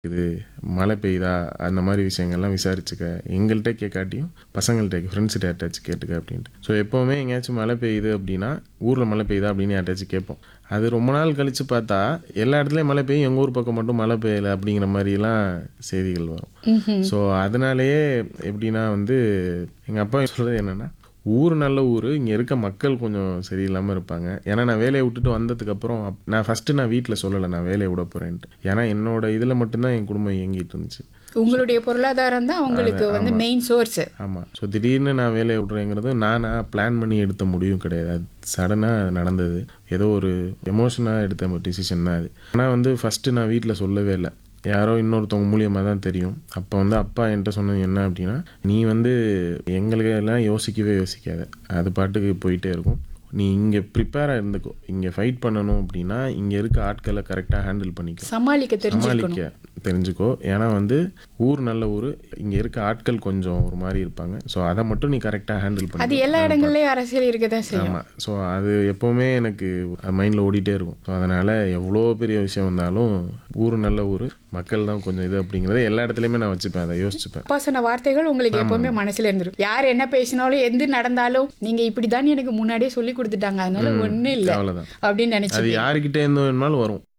இது மழை பெய்யுதா அந்த மாதிரி விஷயங்கள்லாம் விசாரிச்சுக்க எங்கள்கிட்ட கேட்காட்டியும் பசங்கள்கிட்ட ஃப்ரெண்ட்ஸ்கிட்ட யார்ட்டாச்சும் கேட்டுக்க அப்படின்ட்டு ஸோ எப்போவுமே எங்கேயாச்சும் மழை பெய்யுது அப்படின்னா ஊரில் மழை பெய்யுதா அப்படின்னு யார்ட்டாச்சும் கேட்போம் அது ரொம்ப நாள் கழித்து பார்த்தா எல்லா இடத்துலையும் மழை பெய்யும் எங்கள் ஊர் பக்கம் மட்டும் மழை பெய்யலை அப்படிங்கிற மாதிரிலாம் செய்திகள் வரும் ஸோ அதனாலேயே எப்படின்னா வந்து எங்கள் அப்பா சொல்கிறது என்னென்னா ஊர் நல்ல ஊர் இங்கே இருக்க மக்கள் கொஞ்சம் சரியில்லாமல் இருப்பாங்க ஏன்னா நான் வேலையை விட்டுட்டு வந்ததுக்கப்புறம் அப்- நான் ஃபஸ்ட்டு நான் வீட்டில் சொல்லலை நான் வேலையை விட போகிறேன்ட்டு ஏன்னா என்னோட இதில் மட்டும்தான் என் குடும்பம் இயங்கிட்டு இருந்துச்சு உங்களுடைய பொருளாதாரம் தான் உங்களுக்கு வந்து மெயின் சோர்ஸ் ஆமாம் ஸோ திடீர்னு நான் வேலையை விட்றேங்கிறது நானாக பிளான் பண்ணி எடுத்த முடிவும் கிடையாது அது சடனாக நடந்தது ஏதோ ஒரு எமோஷனாக எடுத்த டிசிஷன் தான் அது ஆனால் வந்து ஃபஸ்ட்டு நான் வீட்டில் சொல்லவே இல்லை யாரோ இன்னொருத்தவங்க மூலியமாக தான் தெரியும் அப்போ வந்து அப்பா என்கிட்ட சொன்னது என்ன அப்படின்னா நீ வந்து எங்களுக்கு எல்லாம் யோசிக்கவே யோசிக்காத அது பாட்டுக்கு போயிட்டே இருக்கும் நீ இங்கே ப்ரிப்பேராக இருந்துக்கோ இங்கே ஃபைட் பண்ணணும் அப்படின்னா இங்கே இருக்க ஆட்களை கரெக்டாக ஹேண்டில் பண்ணிக்கோ சமாளிக்க தெரிஞ்சிருக்கணும் சமாளிக்க தெரிஞ்சுக்கோ ஏன்னா வந்து ஊர் நல்ல ஊர் இங்கே இருக்க ஆட்கள் கொஞ்சம் ஒரு மாதிரி இருப்பாங்க ஸோ அதை மட்டும் நீ கரெக்டாக ஹேண்டில் அது பண்ணி எல்லா இடங்கள்லயும் அரசியல் இருக்க தான் செய்யும் ஆமாம் ஸோ அது எப்போவுமே எனக்கு மைண்டில் ஓடிட்டே இருக்கும் ஸோ அதனால் எவ்வளோ பெரிய விஷயம் வந்தாலும் ஊர் நல்ல ஊர் மக்கள் தான் கொஞ்சம் இது அப்படிங்கிறத எல்லா இடத்துலையுமே நான் வச்சுப்பேன் அதை யோசிச்சுப்பேன் அப்பா சொன்ன வார்த்தைகள் உங்களுக்கு எப்பவுமே மனசுல இருந்திருக்கும் யார் என்ன பேசினாலும் எது நடந்தாலும் நீங்க இப்படிதான் எனக்கு முன்னாடியே சொல்லி கொடுத்துட்டாங்க அதனால ஒண்ணும் இல்ல அவ்வளோதான் அப்படின்னு நினைச்சு அது யாருக்கிட்டே இருந்து வேணுமாலும் வரும்